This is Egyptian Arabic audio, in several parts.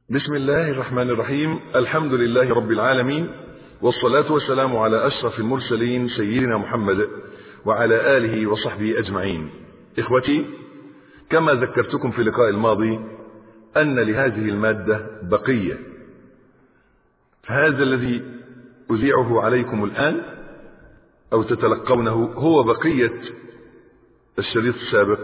بسم الله الرحمن الرحيم الحمد لله رب العالمين والصلاة والسلام على أشرف المرسلين سيدنا محمد وعلى آله وصحبه أجمعين إخوتي كما ذكرتكم في اللقاء الماضي أن لهذه المادة بقية فهذا الذي أذيعه عليكم الآن أو تتلقونه هو بقية الشريط السابق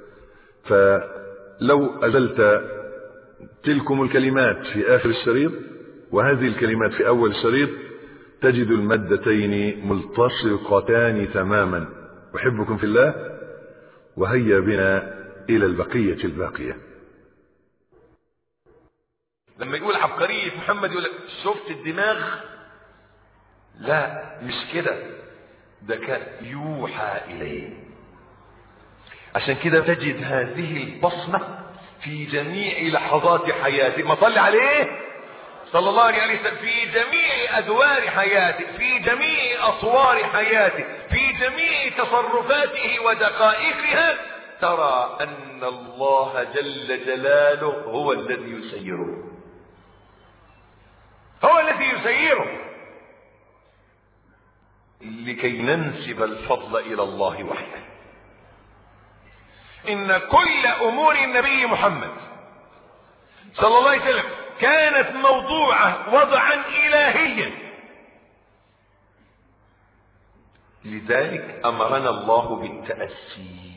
فلو أزلت تلكم الكلمات في آخر الشريط وهذه الكلمات في أول الشريط تجد المادتين ملتصقتان تماما أحبكم في الله وهيا بنا إلى البقية الباقية لما يقول عبقرية محمد يقول شفت الدماغ لا مش كده ده كان يوحى إليه عشان كده تجد هذه البصمة في جميع لحظات حياته ما صلي عليه صلى الله عليه وسلم في جميع أدوار حياته في جميع أصوار حياته في جميع تصرفاته ودقائقها ترى أن الله جل جلاله هو الذي يسيره هو الذي يسيره لكي ننسب الفضل إلى الله وحده إن كل أمور النبي محمد صلى الله عليه وسلم كانت موضوعة وضعا إلهيا لذلك أمرنا الله بالتأسي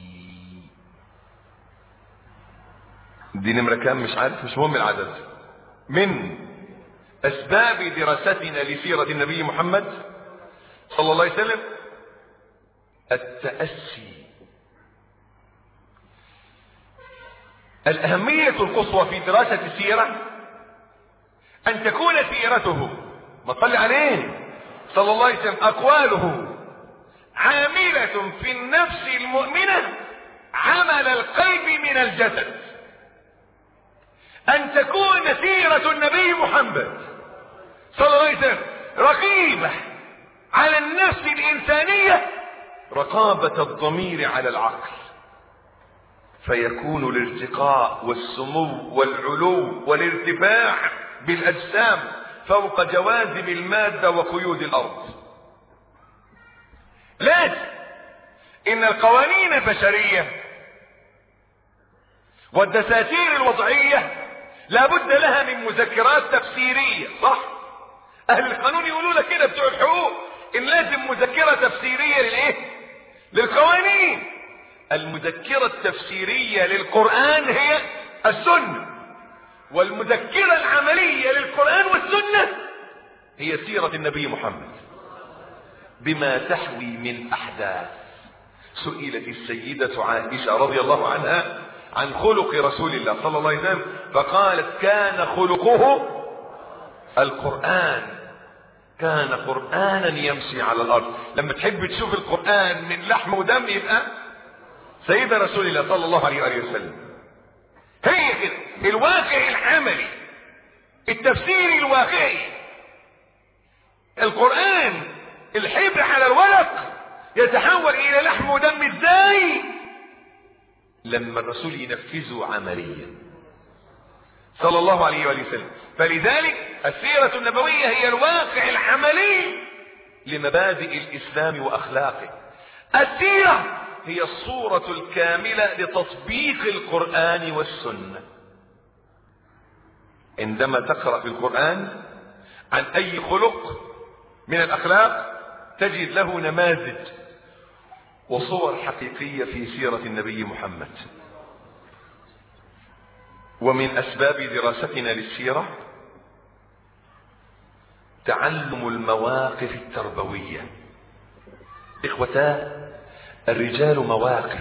دي نمرة كام مش عارف مش مهم العدد من أسباب دراستنا لسيرة النبي محمد صلى الله عليه وسلم التأسي الأهمية القصوى في دراسة السيرة أن تكون سيرته ما صلى عليه صلى الله عليه وسلم أقواله عاملة في النفس المؤمنة عمل القلب من الجسد أن تكون سيرة النبي محمد صلى الله عليه وسلم رقيبة على النفس الإنسانية رقابة الضمير على العقل فيكون الارتقاء والسمو والعلو والارتفاع بالأجسام فوق جواذب المادة وقيود الأرض لكن إن القوانين البشرية والدساتير الوضعية لابد لها من مذكرات تفسيرية صح أهل القانون يقولوا لك كده بتوع الحقوق إن لازم مذكرة تفسيرية للإيه للقوانين المذكرة التفسيرية للقرآن هي السنة والمذكرة العملية للقرآن والسنة هي سيرة النبي محمد بما تحوي من أحداث سئلت السيدة عائشة رضي الله عنها عن خلق رسول الله صلى الله عليه وسلم فقالت كان خلقه القرآن كان قرآنا يمشي على الأرض لما تحب تشوف القرآن من لحم ودم يبقى سيدنا رسول الله صلى الله عليه وآله وسلم هي كده الواقع العملي التفسير الواقعي القرآن الحبر على الورق يتحول إلى لحم ودم ازاي لما الرسول ينفذه عمليا صلى الله عليه وآله وسلم فلذلك السيرة النبوية هي الواقع العملي لمبادئ الإسلام وأخلاقه السيرة هي الصورة الكاملة لتطبيق القرآن والسنة عندما تقرأ في القرآن عن أي خلق من الأخلاق تجد له نماذج وصور حقيقية في سيرة النبي محمد ومن أسباب دراستنا للسيرة تعلم المواقف التربوية إخوتاه الرجال مواقف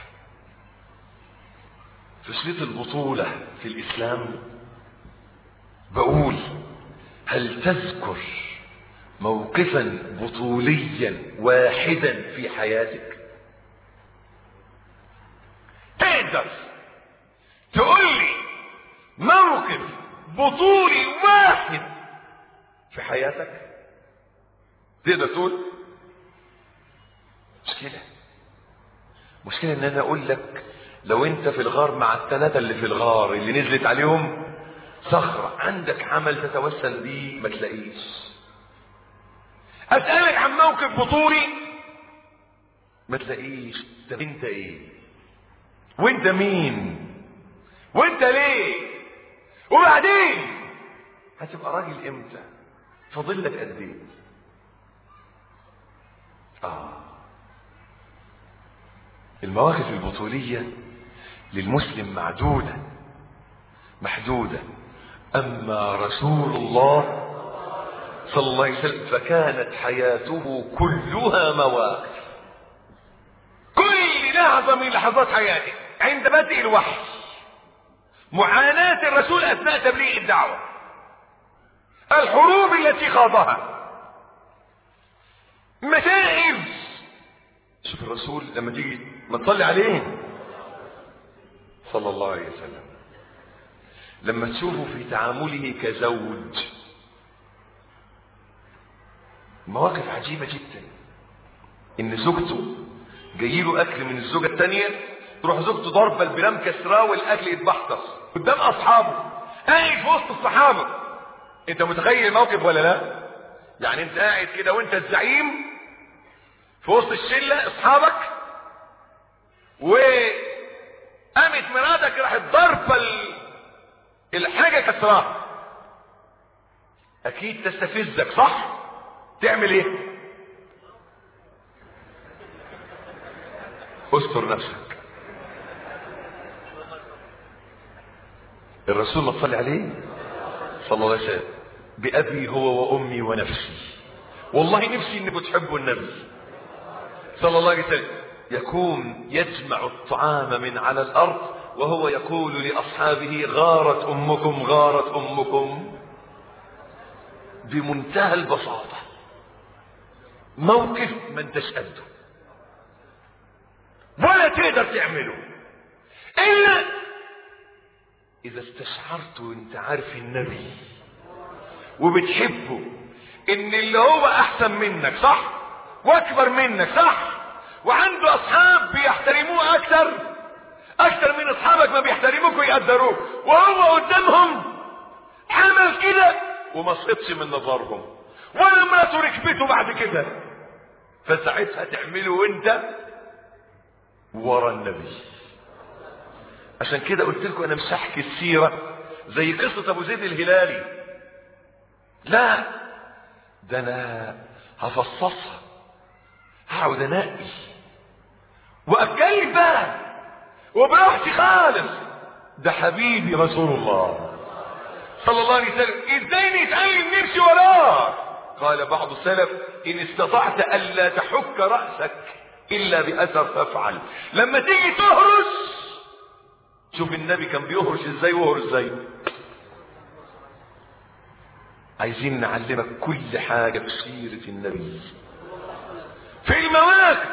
في شريط البطولة في الإسلام بقول هل تذكر موقفا بطوليا واحدا في حياتك تقدر تقول لي موقف بطولي واحد في حياتك تقدر تقول مشكلة مشكلة ان انا اقول لك لو انت في الغار مع الثلاثة اللي في الغار اللي نزلت عليهم صخرة عندك عمل تتوسل بيه ما تلاقيش اسألك عن موقف بطولي ما تلاقيش طب انت ايه وانت مين وانت ليه وبعدين هتبقى راجل امتى فاضل لك قد ايه اه المواقف البطولية للمسلم معدودة محدودة اما رسول الله صلى الله عليه وسلم فكانت حياته كلها مواقف كل لحظة من لحظات حياته عند بدء الوحي معاناة الرسول أثناء تبليغ الدعوة الحروب التي خاضها متاعب شوف الرسول لما تيجي ما تصلي عليه صلى الله عليه وسلم لما تشوفه في تعامله كزوج مواقف عجيبة جدا ان زوجته جاي له اكل من الزوجة التانية تروح زوجته ضربة البلام كسراه والاكل يتبحتر قدام اصحابه قاعد في وسط الصحابة انت متخيل الموقف ولا لا يعني انت قاعد كده وانت الزعيم في وسط الشلة اصحابك وقامت مراتك راحت ضربة ال... الحاجة كسراها اكيد تستفزك صح تعمل ايه استر نفسك الرسول ما تصلي عليه صلى الله عليه وسلم بأبي هو وأمي ونفسي والله نفسي انكم تحبوا النبي صلى الله عليه وسلم يكون يجمع الطعام من على الأرض وهو يقول لأصحابه غارت أمكم غارت أمكم بمنتهى البساطة موقف ما انتش قده ولا تقدر تعمله الا اذا استشعرت وانت عارف النبي وبتحبه ان اللي هو احسن منك صح واكبر منك صح وعنده اصحاب بيحترموه اكتر اكتر من اصحابك ما بيحترموك ويقدروك وهو قدامهم عمل كده وما سقطش من نظرهم ولا مراته ركبته بعد كده فساعتها تعمله وانت ورا النبي عشان كده قلت لكم انا مش هحكي السيرة زي قصة ابو زيد الهلالي لا ده انا هفصصها هقعد انقي واتكلم بقى وبراحتي خالص ده حبيبي رسول الله صلى الله عليه وسلم ازاي نتعلم نمشي وراه قال بعض السلف ان استطعت الا تحك رأسك الا باثر فافعل لما تيجي تهرس شوف النبي كان بيهرش ازاي وهرس ازاي عايزين نعلمك كل حاجة في سيرة النبي في المواقف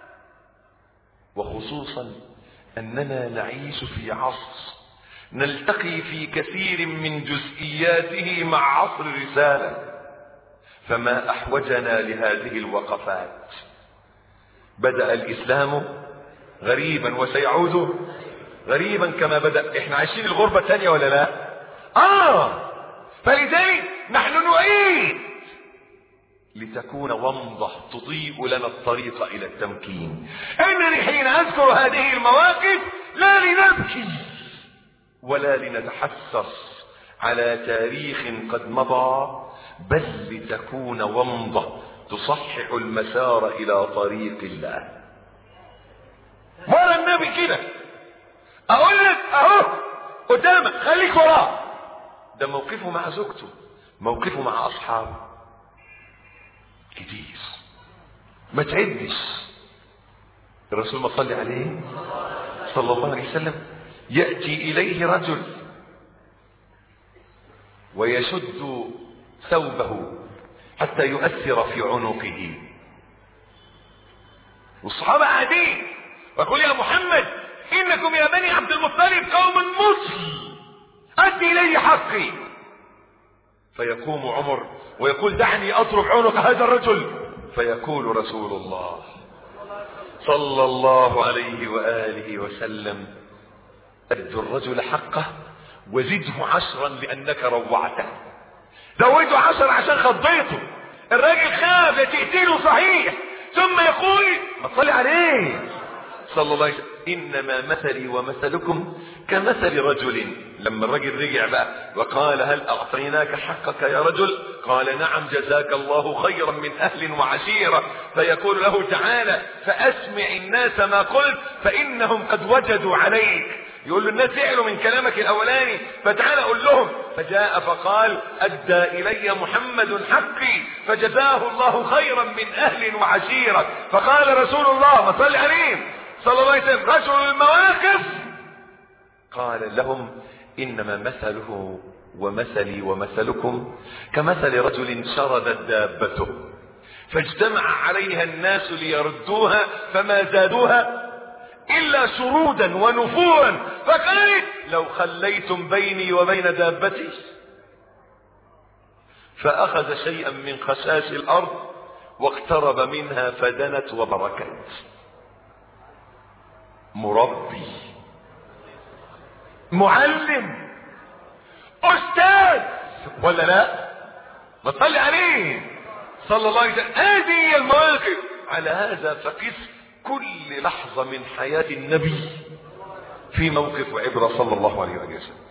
وخصوصا اننا نعيش في عصر نلتقي في كثير من جزئياته مع عصر الرسالة فما احوجنا لهذه الوقفات بدأ الاسلام غريبا وسيعود غريبا كما بدأ احنا عايشين الغربة الثانية ولا لا اه فلذلك نحن نعيد لتكون ومضة تضيء لنا الطريق الى التمكين انني حين اذكر هذه المواقف لا لنبكي ولا لنتحسس على تاريخ قد مضى بل لتكون ومضة تصحح المسار الى طريق الله ورا النبي كده اقول لك اهو قدامك خليك وراه ده موقفه مع زوجته موقفه مع اصحابه كتير ما تعدش الرسول ما صلي عليه صلى الله عليه وسلم يأتي إليه رجل ويشد ثوبه حتى يؤثر في عنقه والصحابة قاعدين ويقول يا محمد إنكم يا بني عبد المطلب قوم مصر أدي إلي حقي فيقوم عمر ويقول دعني أضرب عنق هذا الرجل فيقول رسول الله صلى الله عليه وآله وسلم أدوا الرجل حقه وزده عشرا لانك روعته زوده عشرا عشان خضيته الراجل خاف تقتله صحيح ثم يقول ما تصلي عليه صلى الله عليه وسلم انما مثلي ومثلكم كمثل رجل لما الرجل رجع بقى وقال هل اعطيناك حقك يا رجل قال نعم جزاك الله خيرا من اهل وعشيره فيقول له تعالى فاسمع الناس ما قلت فانهم قد وجدوا عليك يقول له الناس زعلوا من كلامك الاولاني فتعالى قول لهم فجاء فقال ادى الي محمد حقي فجزاه الله خيرا من اهل وعشيره فقال رسول الله ما صلي عليه صلى الله عليه وسلم رجل المواقف قال لهم انما مثله ومثلي ومثلكم كمثل رجل شردت دابته فاجتمع عليها الناس ليردوها فما زادوها الا شرودا ونفورا فقالت لو خليتم بيني وبين دابتي فاخذ شيئا من خشاش الارض واقترب منها فدنت وبركت مربي معلم استاذ ولا لا ما تصلي عليه صلى الله عليه وسلم هذه هي المواقف على هذا فقس كل لحظة من حياة النبي في موقف وعبرة صلى الله عليه وسلم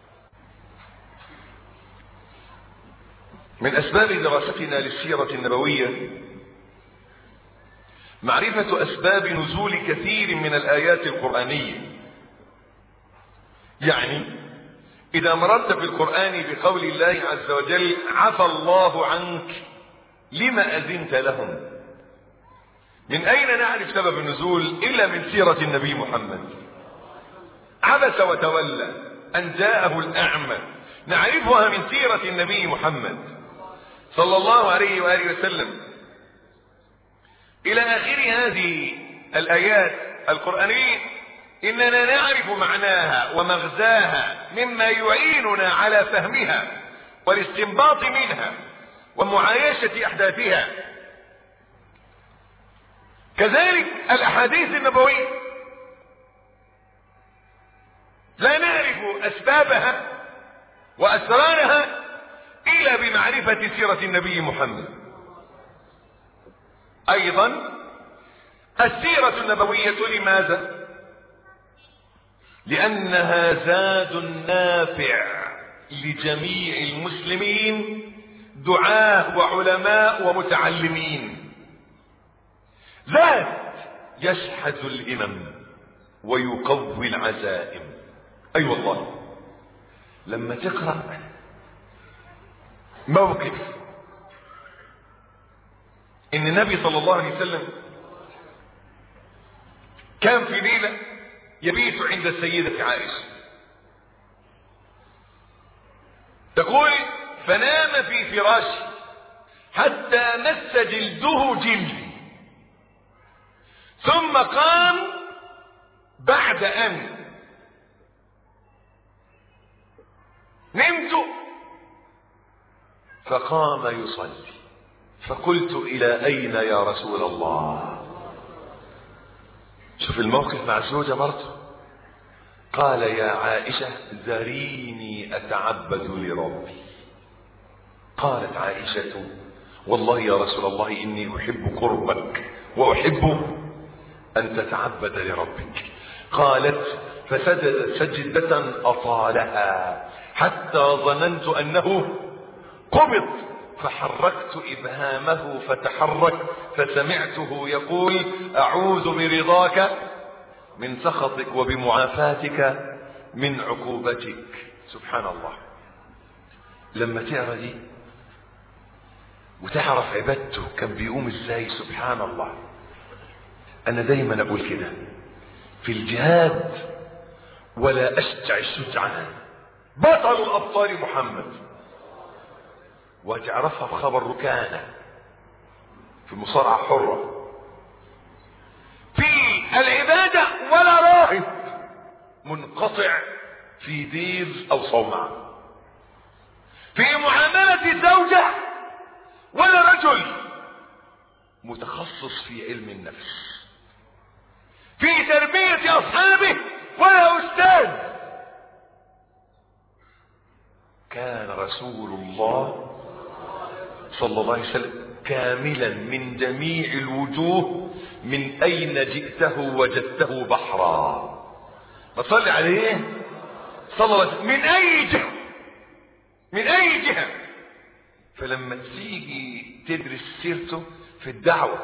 من أسباب دراستنا للسيرة النبوية معرفة أسباب نزول كثير من الآيات القرآنية يعني إذا مررت في القرآن بقول الله عز وجل عفى الله عنك لما أذنت لهم من أين نعرف سبب النزول إلا من سيرة النبي محمد عبس وتولى أن جاءه الأعمى نعرفها من سيرة النبي محمد صلى الله عليه وآله وسلم إلى آخر هذه الآيات القرآنية إننا نعرف معناها ومغزاها مما يعيننا على فهمها والاستنباط منها ومعايشة أحداثها كذلك الأحاديث النبوية لا نعرف أسبابها وأسرارها إلا بمعرفة سيرة النبي محمد أيضا السيرة النبوية لماذا؟ لأنها زاد نافع لجميع المسلمين دعاة وعلماء ومتعلمين زاد يشحذ الهمم ويقوي العزائم أي أيوة والله لما تقرأ موقف ان النبي صلى الله عليه وسلم كان في ليلة يبيت عند السيدة عائشة تقول فنام في فراشه حتى مس جلده جلدي ثم قام بعد ان نمت فقام يصلي فقلت الى اين يا رسول الله شوف الموقف مع الزوجة برضه قال يا عائشة ذريني اتعبد لربي قالت عائشة والله يا رسول الله اني احب قربك واحب ان تتعبد لربك قالت فسجدت سجدة اطالها حتى ظننت انه قبض فحركت ابهامه فتحرك فسمعته يقول اعوذ برضاك من سخطك وبمعافاتك من عقوبتك سبحان الله لما تقرا دي وتعرف عبادته كان بيقوم ازاي سبحان الله انا دايما اقول كده في الجهاد ولا اشجع الشجعان بطل الابطال محمد وتعرفها بخبر ركانة في المصارعة حرة في العبادة ولا راهب منقطع في دير او صومعة في معاملة الزوجة ولا رجل متخصص في علم النفس في تربية اصحابه ولا استاذ كان رسول الله صلى الله عليه وسلم كاملا من جميع الوجوه من أين جئته وجدته بحرا ما تصلي عليه صلى الله عليه وسلم من أي جهة من أي جهة فلما تيجي تدرس سيرته في الدعوة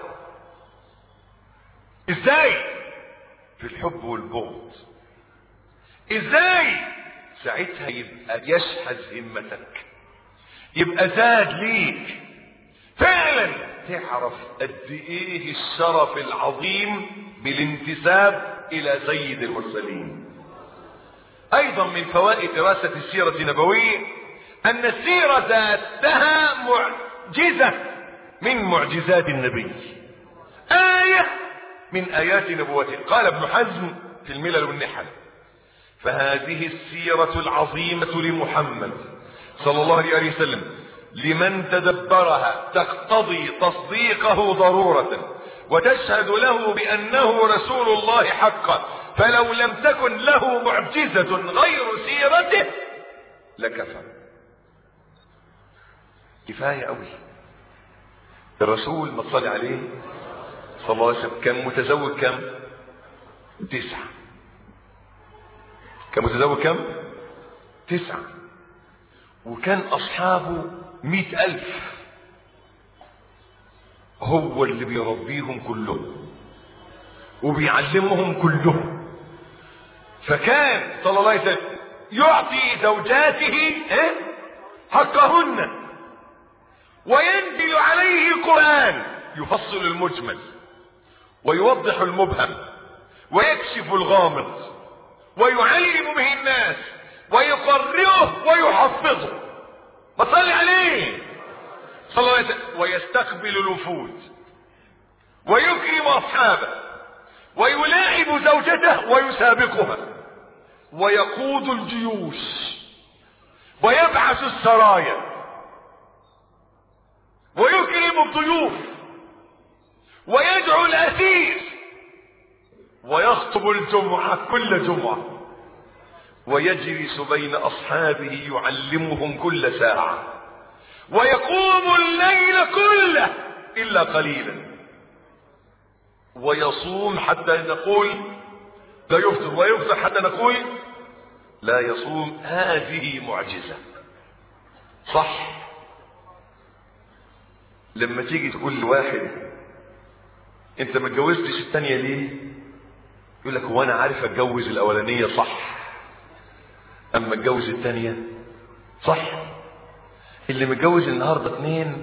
ازاي في الحب والبغض ازاي ساعتها يبقى يشحذ همتك يبقى زاد ليك فعلا تعرف قد ايه الشرف العظيم بالانتساب الى سيد المرسلين ايضا من فوائد دراسة السيرة النبوية ان السيرة ذاتها معجزة من معجزات النبي آية من آيات نبوته قال ابن حزم في الملل والنحل فهذه السيرة العظيمة لمحمد صلى الله عليه وسلم لمن تدبرها تقتضي تصديقه ضرورة وتشهد له بأنه رسول الله حقا فلو لم تكن له معجزة غير سيرته لكفى كفاية قوي الرسول ما تصلي عليه صلى الله عليه وسلم كان متزوج كم تسعة كان متزوج كم تسعة وكان أصحابه مئة ألف هو اللي بيربيهم كلهم وبيعلمهم كلهم فكان صلى الله عليه وسلم يعطي زوجاته إيه؟ حقهن وينزل عليه القرآن يفصل المجمل ويوضح المبهم ويكشف الغامض ويعلم به الناس ويقرئه ويحفظه فصل عليه صلى الله عليه وسلم ويستقبل الوفود ويكرم اصحابه ويلاعب زوجته ويسابقها ويقود الجيوش ويبعث السرايا ويكرم الضيوف ويدعو الاسير ويخطب الجمعة كل جمعة ويجلس بين أصحابه يعلمهم كل ساعة ويقوم الليل كله إلا قليلا ويصوم حتى نقول لا يفطر ويفطر حتى نقول لا يصوم هذه معجزة صح لما تيجي تقول لواحد انت ما اتجوزتش الثانيه ليه يقول لك هو انا عارف اتجوز الاولانيه صح اما اتجوز الثانيه صح اللي متجوز النهارده اتنين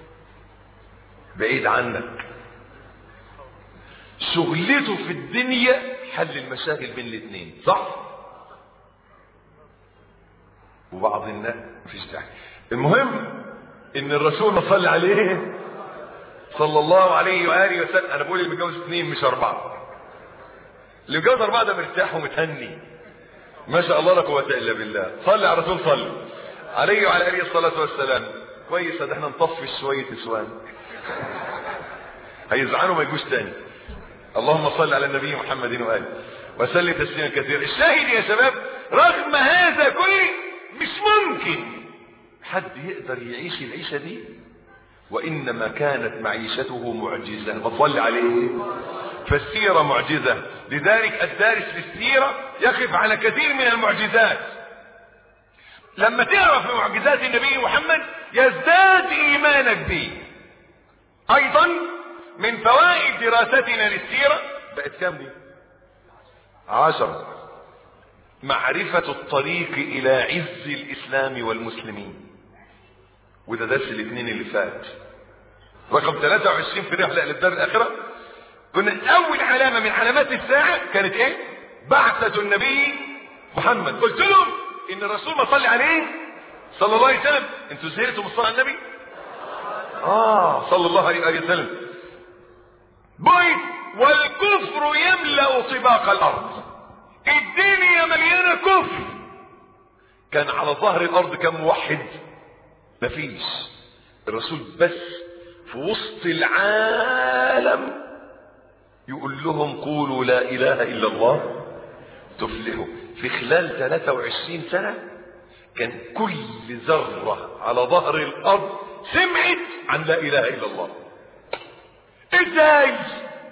بعيد عنك شغلته في الدنيا حل المشاكل بين الاثنين صح وبعض الناس مفيش داعي المهم ان الرسول صلى عليه صلى الله عليه واله وسلم انا بقول اللي متجوز اثنين مش اربعه اللي متجوز اربعه ده مرتاح ومتهني ما شاء الله لا قوه الا بالله صلي على الرسول صلي عليه وعلى اله الصلاه والسلام كويس ان احنا نطفش شويه نسوان هيزعلوا ما يجوش تاني اللهم صل على النبي محمد واله وسلم تسليما كثيرا الشاهد يا شباب رغم هذا كله مش ممكن حد يقدر يعيش العيشه دي وانما كانت معيشته معجزه فصل عليه فالسيره معجزه لذلك الدارس في السيره يقف على كثير من المعجزات لما تعرف معجزات النبي محمد يزداد ايمانك به ايضا من فوائد دراستنا للسيره بقت كام دي عشرة معرفة الطريق إلى عز الإسلام والمسلمين وده درس الاثنين اللي فات رقم 23 في رحلة إلى الدار الآخرة كنا أول علامة من علامات الساعة كانت إيه؟ بعثة النبي محمد قلت لهم إن الرسول ما صلي عليه صلى الله عليه وسلم أنتوا زهرتوا من الصلاة على النبي؟ آه صلى الله عليه وسلم بيت والكفر يملأ طباق الأرض الدنيا مليانة كفر كان على ظهر الأرض كم موحد مفيش الرسول بس في وسط العالم يقول لهم قولوا لا إله إلا الله تفلحوا في خلال 23 سنة كان كل ذرة على ظهر الأرض سمعت عن لا إله إلا الله إزاي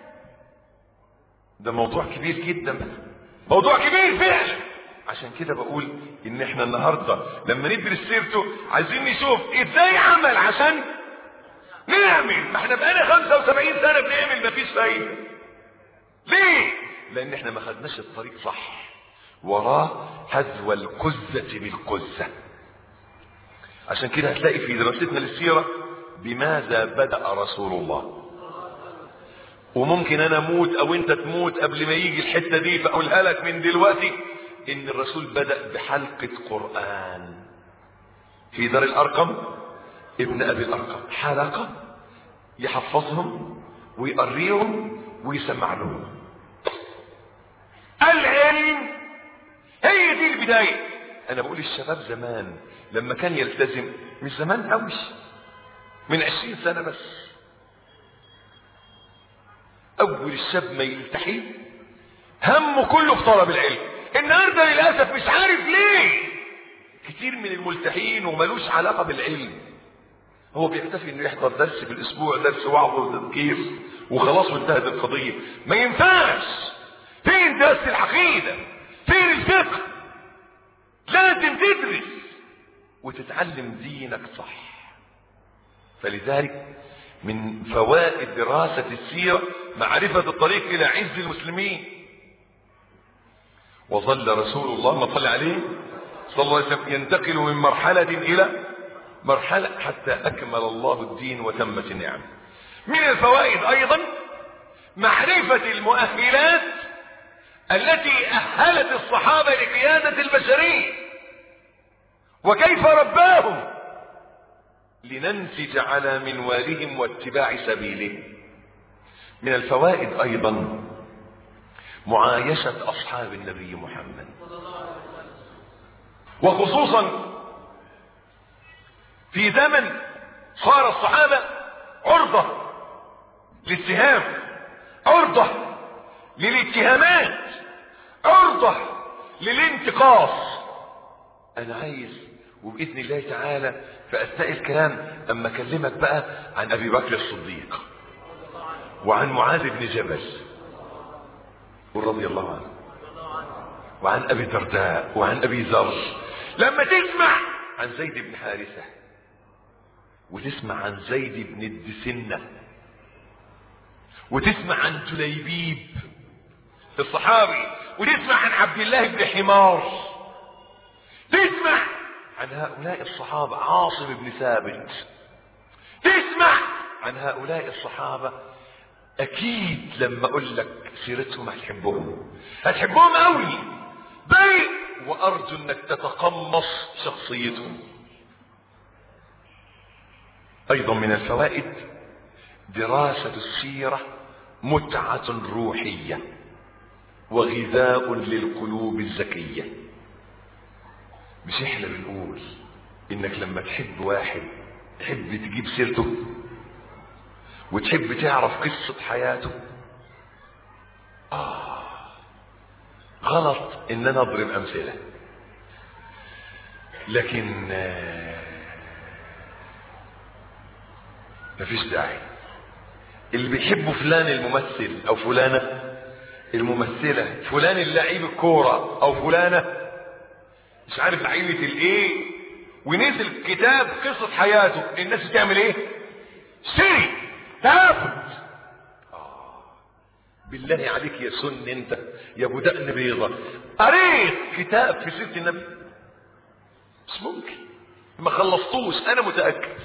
ده موضوع كبير جدا موضوع كبير فعلا عشان كده بقول ان احنا النهاردة لما ندرس سيرته عايزين نشوف ازاي عمل عشان نعمل ما احنا بقالنا 75 سنة بنعمل مفيش فايدة ليه لان احنا ما خدناش الطريق صح وراه هزو القزة بالقزة عشان كده هتلاقي في دراستنا للسيرة بماذا بدأ رسول الله وممكن انا اموت او انت تموت قبل ما يجي الحتة دي فاقولها لك من دلوقتي ان الرسول بدأ بحلقة قرآن في دار الارقم ابن ابي الارقم حلقة يحفظهم ويقريهم ويسمع لهم العلم هي دي البداية انا بقول الشباب زمان لما كان يلتزم مش زمان قوي من عشرين سنة بس اول الشاب ما يلتحي همه كله في طلب العلم النهارده للاسف مش عارف ليه كتير من الملتحين وملوش علاقه بالعلم هو بيكتفي انه يحضر درس في الاسبوع درس وعظ وتذكير وخلاص وانتهت القضيه ما ينفعش فين درس العقيده فين الفقه لازم تدرس وتتعلم دينك صح فلذلك من فوائد دراسة السيرة معرفة الطريق إلى عز المسلمين وظل رسول الله ما صلى عليه صلى الله عليه وسلم ينتقل من مرحلة إلى مرحلة حتى أكمل الله الدين وتمت النعم من الفوائد أيضا معرفة المؤهلات التي أهلت الصحابة لقيادة البشرية وكيف رباهم لننسج على منوالهم واتباع سبيلهم من الفوائد ايضا معايشة اصحاب النبي محمد وخصوصا في زمن صار الصحابة عرضة للسهام عرضة للاتهامات عرضة للانتقاص انا عايز وباذن الله تعالى في اثناء الكلام اما اكلمك بقى عن ابي بكر الصديق وعن معاذ بن جبل رضي الله عنه وعن ابي الدرداء وعن ابي ذر لما تسمع عن زيد بن حارثه وتسمع عن زيد بن الدسنه وتسمع عن جليبيب الصحابي وتسمع عن عبد الله بن حمار تسمع عن هؤلاء الصحابة عاصم بن ثابت تسمع عن هؤلاء الصحابة أكيد لما أقول لك سيرتهم هتحبهم هتحبهم قوي بل وأرجو أنك تتقمص شخصيتهم أيضا من الفوائد دراسة السيرة متعة روحية وغذاء للقلوب الزكيه مش احنا بنقول انك لما تحب واحد تحب تجيب سيرته وتحب تعرف قصة حياته آه غلط ان انا اضرب امثلة لكن آه مفيش داعي اللي بيحبوا فلان الممثل او فلانة الممثلة فلان اللاعب الكورة او فلانة مش عارف لعيبة الايه ونزل كتاب قصة حياته الناس بتعمل ايه سري تاخد آه. بالله عليك يا سن انت يا ابو دقن بيضة قريت كتاب في سيرة النبي مش ممكن ما خلصتوش انا متأكد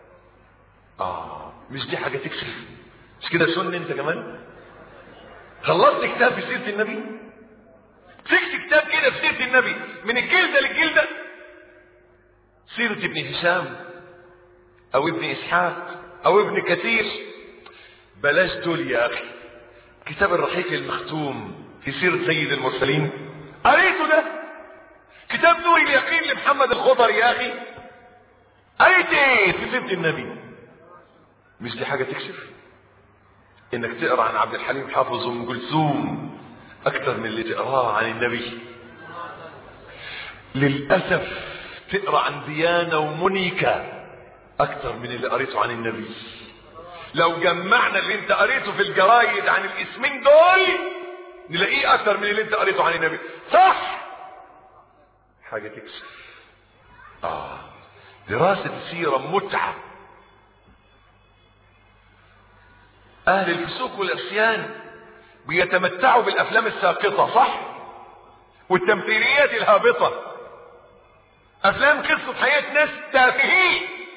اه مش دي حاجة تكسف مش كده سن انت كمان خلصت كتاب في سيرة النبي مسكت كتاب كده في سيرة النبي من الجلدة للجلدة سيرة ابن هشام او ابن اسحاق او ابن كثير بلاش دول يا اخي كتاب الرحيق المختوم في سيرة سيد المرسلين قريته ده كتاب نور اليقين لمحمد الخضر يا اخي قريت ايه في سيرة النبي مش دي حاجة تكشف انك تقرا عن عبد الحليم حافظ ام كلثوم اكتر من اللي تقراه عن النبي للاسف تقرا عن ديانة ومونيكا اكتر من اللي قريته عن النبي لو جمعنا اللي انت قريته في الجرايد عن الاسمين دول نلاقيه اكتر من اللي انت قريته عن النبي صح حاجة تكسف اه دراسة السيرة متعة اهل الفسوق والعصيان بيتمتعوا بالافلام الساقطة صح والتمثيليات الهابطة افلام قصة حياة ناس تافهين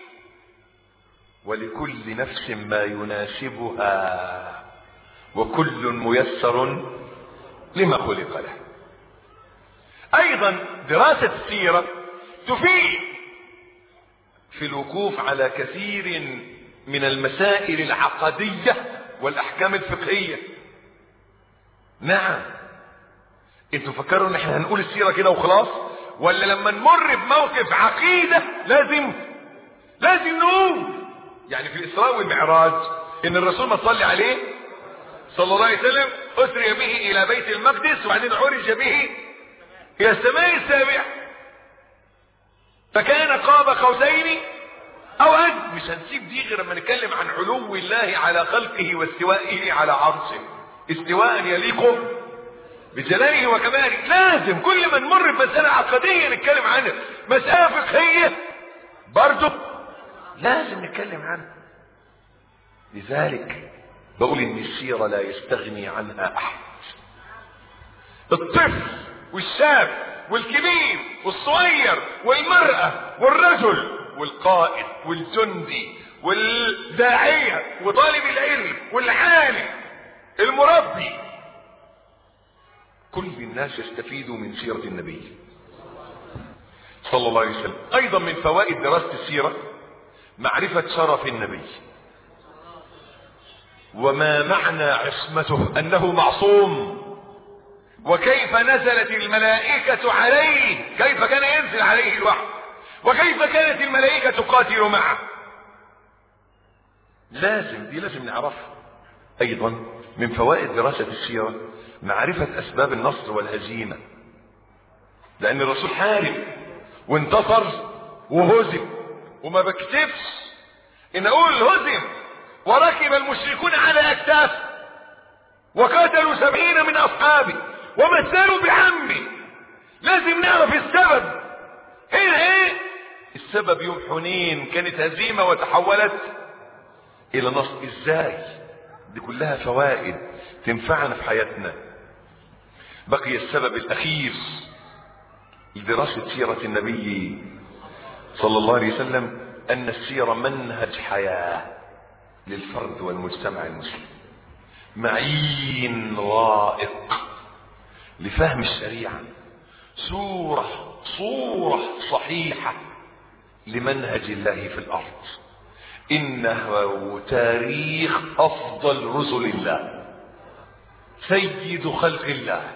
ولكل نفس ما يناسبها وكل ميسر لما خلق له ايضا دراسة السيرة تفيد في الوقوف على كثير من المسائل العقدية والاحكام الفقهية نعم انتوا فكروا ان احنا هنقول السيرة كده وخلاص ولا لما نمر بموقف عقيدة لازم لازم نقول يعني في الاسراء والمعراج ان الرسول ما صلي عليه صلى الله عليه وسلم اسري به الى بيت المقدس وبعدين عرج به الى السماء السابعة فكان قاب قوسين او اد مش هنسيب دي غير لما نتكلم عن علو الله على خلقه واستوائه على عرشه استواء يليق بجلاله وكماله لازم كل ما نمر بمسألة عقدية نتكلم عنها مسألة فقهية برضه لازم نتكلم عنها لذلك بقول ان السيرة لا يستغني عنها احد الطفل والشاب والكبير والصغير والمرأة والرجل والقائد والجندي والداعية وطالب العلم والعالم المربي كل الناس يستفيدوا من سيرة النبي صلى الله عليه وسلم ايضا من فوائد دراسة السيرة معرفة شرف النبي وما معنى عصمته انه معصوم وكيف نزلت الملائكة عليه كيف كان ينزل عليه الوحي وكيف كانت الملائكة تقاتل معه لازم دي لازم نعرفها ايضا من فوائد دراسة السيرة معرفة اسباب النصر والهزيمة لان الرسول حارب وانتصر وهزم وما بكتبش ان اقول هزم وركب المشركون على اكتاف وقتلوا سبعين من اصحابه ومثلوا بعمي لازم نعرف السبب هنا ايه السبب يوم حنين كانت هزيمة وتحولت الى نصر ازاي دي كلها فوائد تنفعنا في حياتنا بقي السبب الاخير لدراسة سيرة النبي صلى الله عليه وسلم ان السيرة منهج حياة للفرد والمجتمع المسلم معين رائق لفهم الشريعة صورة صورة صحيحة لمنهج الله في الارض انه تاريخ افضل رسل الله سيد خلق الله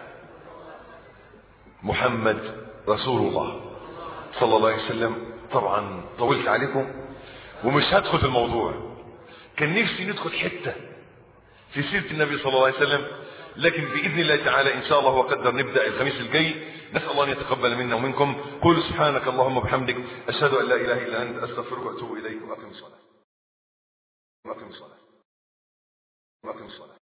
محمد رسول الله صلى الله عليه وسلم طبعا طولت عليكم ومش هدخل في الموضوع كان نفسي ندخل حتة في سيرة النبي صلى الله عليه وسلم لكن بإذن الله تعالى إن شاء الله وقدر نبدأ الخميس الجاي نسأل الله أن يتقبل منا ومنكم قل سبحانك اللهم وبحمدك أشهد أن لا إله إلا أنت أستغفرك وأتوب إليك وأقم الصلاة وأقم الصلاة وأقم الصلاة